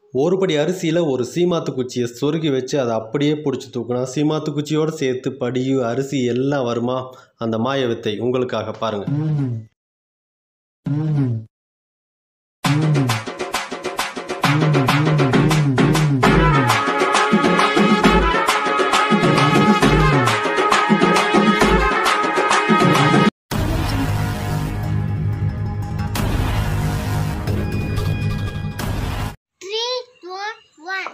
ஒரு படி அரிசியில் ஒரு சீமாத்து குச்சியை சொருகி வச்சு அதை அப்படியே பிடிச்சி தூக்குனா சீமாத்து குச்சியோடு சேர்த்து படி அரிசி எல்லாம் வருமா அந்த மாய வித்தை உங்களுக்காக பாருங்கள் Three, two, one.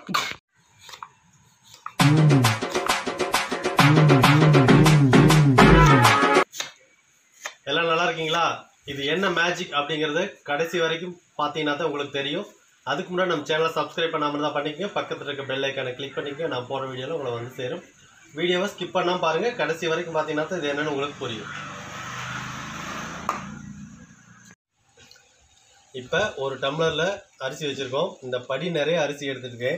எல்லாம் நல்லா இருக்கீங்களா இது என்ன மேஜிக் அப்படிங்கிறது கடைசி வரைக்கும் பார்த்தீங்கன்னா தான் உங்களுக்கு தெரியும் அதுக்கு முன்னாடி நம்ம சேனலை சப்ஸ்கிரைப் பண்ணாமல் தான் பண்ணிக்கங்க பக்கத்தில் இருக்க பெல் ஐக்கானை கிளிக் பண்ணிக்கங்க நான் போகிற வீடியோவில் உங்களை வந்து சேரும் வீடியோவை ஸ்கிப் பண்ணாமல் பாருங்கள் கடைசி வரைக்கும் பார்த்தீங்கன்னா தான் இது என்னன்னு உங்களுக்கு புரியும் இப்போ ஒரு டம்ளரில் அரிசி வச்சுருக்கோம் இந்த படி நிறைய அரிசி எடுத்துருக்கேன்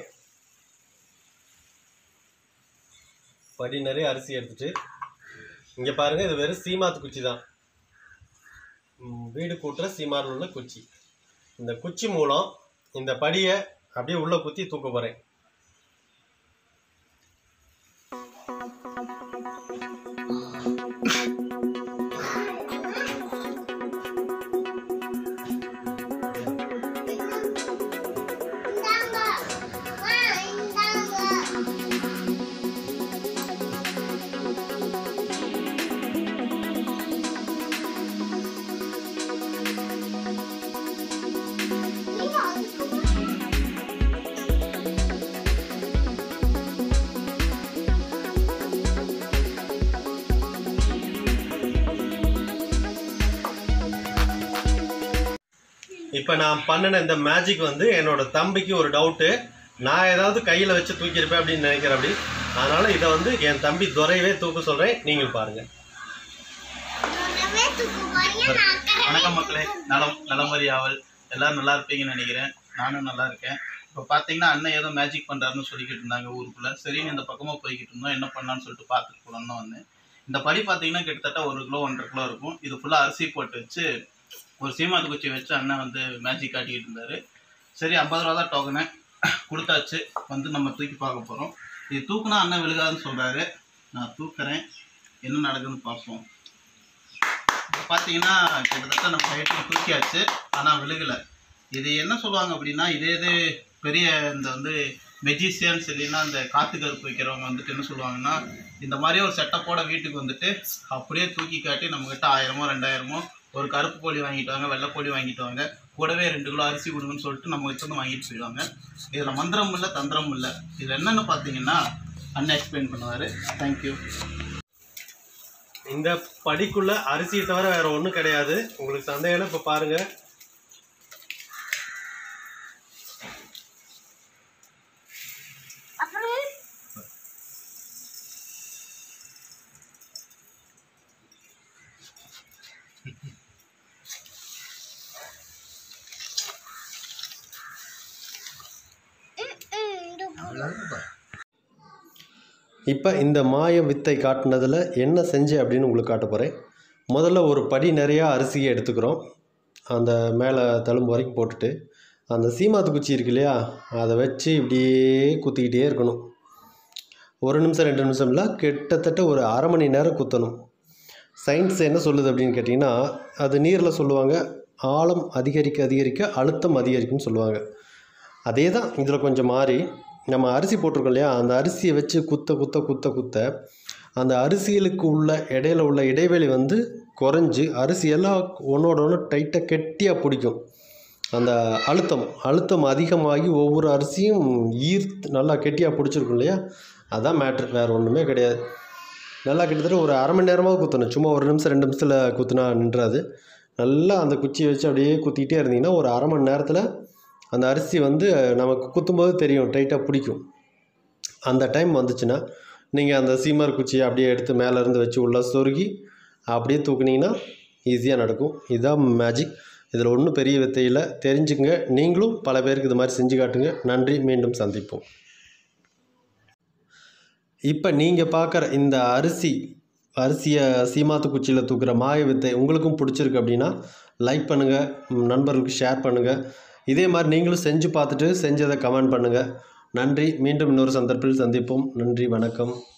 படி நிறைய அரிசி எடுத்துட்டு இங்கே பாருங்கள் இது வெறும் சீமாத்து குச்சி தான் ம், வீடு கூட்டுற சீமாரில் உள்ள குச்சி இந்த குச்சி மூலம் இந்த படியை அப்படியே உள்ளே குத்தி தூக்க போகிறேன் இந்தாங்க. ஆ, இந்தாங்க. நீங்க அதுக்கு இப்போ நான் பண்ணின இந்த மேஜிக் வந்து என்னோட தம்பிக்கு ஒரு டவுட்டு நான் ஏதாவது கையில் வச்சு தூக்கியிருப்பேன் அப்படின்னு நினைக்கிறேன் அப்படி அதனால் இதை வந்து என் தம்பி துறையவே தூக்க சொல்கிறேன் நீங்கள் பாருங்கள் உடனே தூக்கு போறீங்க, நான் அக்கறை வணக்கம் மக்களே நலம் நலமறி ஆவல் எல்லாரும் நல்லா இருப்பீங்கன்னு நினைக்கிறேன் நானும் நல்லா இருக்கேன் இப்போ பார்த்தீங்கன்னா அண்ணன் ஏதோ மேஜிக் பண்ணுறாருன்னு சொல்லிக்கிட்டு இருந்தாங்க ஊருக்குள்ளே சரின்னு இந்த பக்கமாக போய்கிட்டு இருந்தோம் என்ன பண்ணலான்னு சொல்லிட்டு பார்த்துட்டு போகலான்னு தான் வந்தேன் இந்த படி பார்த்தீங்கன்னா கிட்டத்தட்ட ஒரு கிலோ ஒன்றரை கிலோ இருக்கும் இது ஃபுல்லாக அரிசி போட்டு வச்சு ஒரு சீமாத்து குச்சி வச்சு அண்ணன் வந்து மேஜிக் காட்டிக்கிட்டு இருந்தார் சரி ஐம்பது ரூபா தான் டோக்கனு கொடுத்தாச்சு வந்து நம்ம தூக்கி பார்க்க போகிறோம் இது தூக்குனா அண்ணன் விழுகாதுன்னு சொல்கிறாரு நான் தூக்குறேன் என்ன நடக்குதுன்னு பார்ப்போம் பார்த்தீங்கன்னா கிட்டத்தட்ட நம்ம ஹைட்டில் தூக்கியாச்சு ஆனால் விழுகலை இது என்ன சொல்லுவாங்க அப்படின்னா இதே இது பெரிய இந்த வந்து மெஜிஷியன்ஸ் இல்லைன்னா இந்த காத்து கருப்பு வைக்கிறவங்க வந்துட்டு என்ன சொல்லுவாங்கன்னா இந்த மாதிரி ஒரு செட்டப்போட வீட்டுக்கு வந்துட்டு அப்படியே தூக்கி காட்டி நம்மக்கிட்ட ஆயிரமோ ரெண்டாயிரமோ ஒரு கருப்பு கோழி வாங்கிட்டு வாங்க வெள்ளை கோழி வாங்கிட்டு வாங்க கூடவே ரெண்டு கிலோ அரிசி கொடுங்கன்னு சொல்லிட்டு நம்ம கிட்ட வந்து வாங்கிட்டு போயிடுவாங்க இதில் மந்திரம் இல்லை தந்திரம் இல்லை இது என்னன்னு பார்த்தீங்கன்னா அண்ணன் எக்ஸ்பிளைன் பண்ணுவார் தேங்க்யூ இந்த படிக்குள்ள அரிசியை தவிர வேற ஒன்றும் கிடையாது உங்களுக்கு சந்தேகம் இப்போ பாருங்க அப்புறம் ம், ம், இது இப்போ இந்த மாய வித்தை காட்டினதில் என்ன செஞ்சேன் அப்படின்னு உங்களுக்கு காட்ட போகிறேன் முதல்ல ஒரு படி நிறையா அரிசியை எடுத்துக்கிறோம் அந்த மேலே தழும்பு வரைக்கும் போட்டுட்டு அந்த சீமாத்து குச்சி இருக்கு இல்லையா அதை வச்சு இப்படியே குத்திக்கிட்டே இருக்கணும் ஒரு நிமிஷம் ரெண்டு நிமிஷம் இல்லை கிட்டத்தட்ட ஒரு அரை மணி நேரம் குத்தணும் சயின்ஸ் என்ன சொல்லுது அப்படின்னு கேட்டிங்கன்னா அது நீரில் சொல்லுவாங்க ஆழம் அதிகரிக்க அதிகரிக்க அழுத்தம் அதிகரிக்கும்னு சொல்லுவாங்க அதே தான் இதில் கொஞ்சம் மாறி நம்ம அரிசி போட்டிருக்கோம் இல்லையா அந்த அரிசியை வச்சு குத்த குத்த குத்த குத்த அந்த அரிசிகளுக்கு உள்ள இடையில உள்ள இடைவெளி வந்து குறைஞ்சு அரிசி எல்லாம் ஒன்றோட ஒன்று டைட்டாக கெட்டியாக பிடிக்கும் அந்த அழுத்தம் அழுத்தம் அதிகமாகி ஒவ்வொரு அரிசியும் ஈர்த்து நல்லா கெட்டியாக பிடிச்சிருக்கும் இல்லையா அதான் மேட்ரு வேறு ஒன்றுமே கிடையாது நல்லா கிட்டத்தட்ட ஒரு அரை மணி நேரமாக குத்தணும் சும்மா ஒரு நிமிஷம் ரெண்டு நிமிஷத்தில் குத்துனா நின்றாது நல்லா அந்த குச்சியை வச்சு அப்படியே குத்திக்கிட்டே இருந்தீங்கன்னா ஒரு அரை மணி நேரத்தில் அந்த அரிசி வந்து நமக்கு குத்தும்போது தெரியும் டைட்டாக பிடிக்கும் அந்த டைம் வந்துச்சுன்னா நீங்கள் அந்த சீமர் குச்சியை அப்படியே எடுத்து மேலே இருந்து வச்சு உள்ள சொருகி அப்படியே தூக்குனீங்கன்னா ஈஸியாக நடக்கும் இதுதான் மேஜிக் இதில் ஒன்றும் பெரிய வித்தை இல்லை தெரிஞ்சுங்க நீங்களும் பல பேருக்கு இது மாதிரி செஞ்சு காட்டுங்க நன்றி மீண்டும் சந்திப்போம் இப்போ நீங்கள் பார்க்குற இந்த அரிசி அரிசியை சீமாத்து குச்சியில் தூக்குற மாய வித்தை உங்களுக்கும் பிடிச்சிருக்கு அப்படின்னா லைக் பண்ணுங்கள் நண்பர்களுக்கு ஷேர் பண்ணுங்கள் இதே மாதிரி நீங்களும் செஞ்சு பார்த்துட்டு செஞ்சதை கமெண்ட் பண்ணுங்கள் நன்றி மீண்டும் இன்னொரு சந்தர்ப்பத்தில் சந்திப்போம் நன்றி வணக்கம்